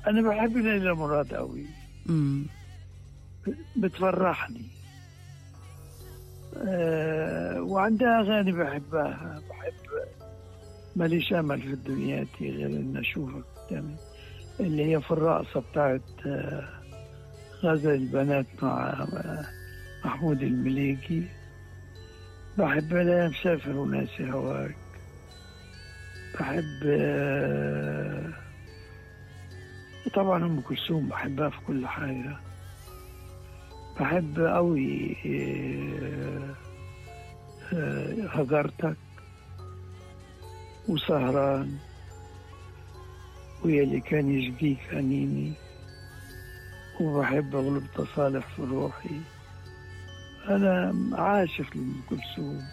أنا بحب ليلى مراد قوي امم بتفرحني أه وعندها أغاني بحبها بحب ماليش أمل في الدنيا دي غير إن أشوفك قدامي اللي هي في الرقصة بتاعت آه، غزل البنات مع آه، محمود المليكي بحب لا مسافر وناسي هواك بحب آه، طبعا ام كلثوم بحبها في كل حاجه بحب قوي آه، آه، هجرتك وسهران ويا اللي كان يشبيك أنيني وبحب أغلب تصالح في روحي أنا عاشق لأم كلثوم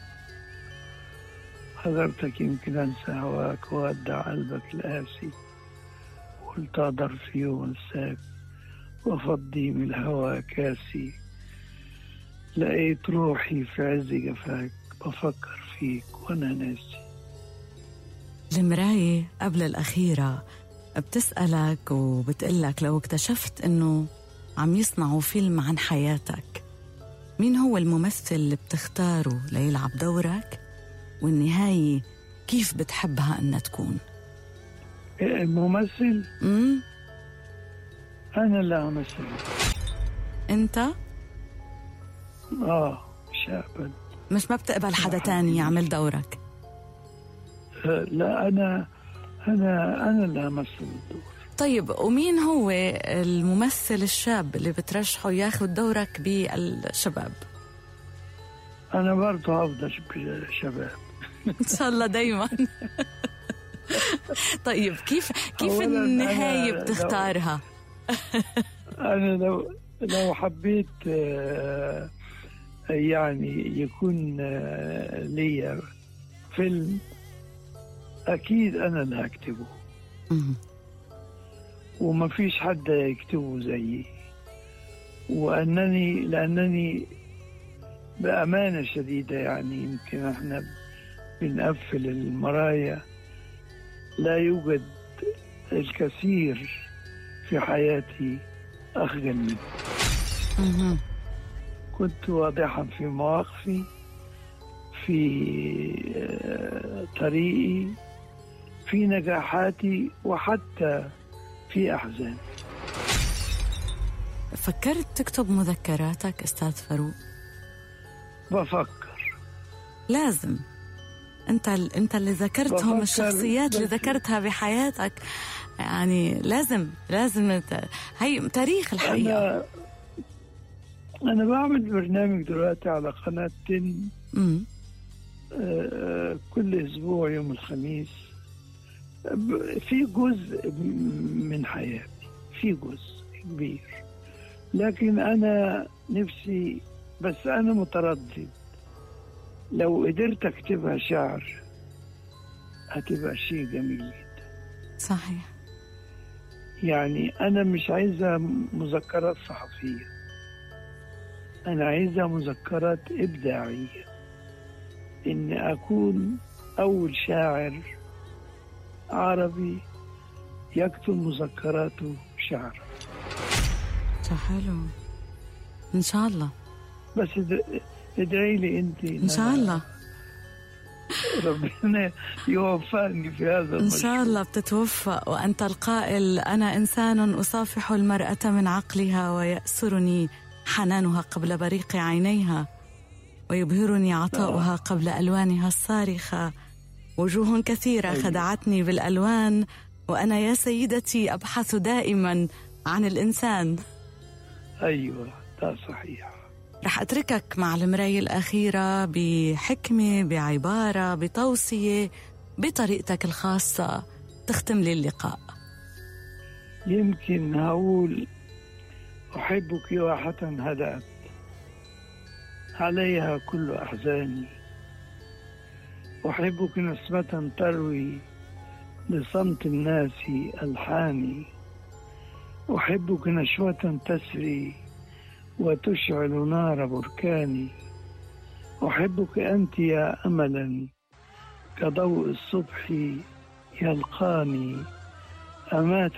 حضرتك يمكن أنسى هواك وأودع قلبك القاسي قلت أقدر في يوم أنساك وأفضي من الهوى كاسي لقيت روحي في عز جفاك بفكر فيك وأنا ناسي المراية قبل الأخيرة بتسألك وبتقلك لو اكتشفت إنه عم يصنعوا فيلم عن حياتك مين هو الممثل اللي بتختاره ليلعب دورك والنهاية كيف بتحبها إنها تكون الممثل امم أنا اللي أمثل أنت آه مش أقبل مش ما بتقبل حدا تاني يعمل دورك آه، لا أنا أنا أنا اللي أمثل الدور طيب ومين هو الممثل الشاب اللي بترشحه ياخذ دورك بالشباب أنا برضه هفضل ش- شباب ان شاء الله دايما طيب كيف كيف أولاً النهايه أنا لو- بتختارها أنا لو لو حبيت آه، يعني يكون آه، ليا فيلم أكيد أنا اللي هكتبه مم. وما فيش حد يكتبه زيي وأنني لأنني بأمانة شديدة يعني يمكن احنا بنقفل المرايا لا يوجد الكثير في حياتي أخجل منه مهم. كنت واضحا في مواقفي في آه، طريقي في نجاحاتي وحتى في أحزاني فكرت تكتب مذكراتك استاذ فاروق بفكر لازم انت ال... انت اللي ذكرتهم بفكر الشخصيات اللي بس- ذكرتها بحياتك يعني لازم لازم انت هي تاريخ الحقيقه أنا أنا بعمل برنامج دلوقتي على قناة تن امم آه، كل أسبوع يوم الخميس ب- في جزء من حياتي في جزء كبير لكن أنا نفسي بس أنا متردد لو قدرت أكتبها شعر هتبقى شيء جميل جدا صحيح يعني أنا مش عايزة مذكرات صحفية أنا عايزة مذكرات إبداعية إن أكون أول شاعر عربي يكتب مذكراته شعر صح حلو ان شاء الله بس اد- ادعي لي أنت ان شاء الله ربنا يوفقني في هذا إن شاء الله بتتوفق وأنت القائل أنا إنسان أصافح المرأة من عقلها ويأسرني حنانها قبل بريق عينيها ويبهرني عطاؤها قبل ألوانها الصارخة وجوه كثيرة أيوة. خدعتني بالألوان وأنا يا سيدتي أبحث دائما عن الإنسان أيوة ده صحيح رح أتركك مع المراية الأخيرة بحكمة بعبارة بتوصية بطريقتك الخاصة تختم لي اللقاء يمكن هقول أحبك واحة هدأت عليها كل أحزاني أحبك نسمة تروي لصمت الناس ألحاني أحبك نشوة تسري وتشعل نار بركاني أحبك أنت يا أملا كضوء الصبح يلقاني أمات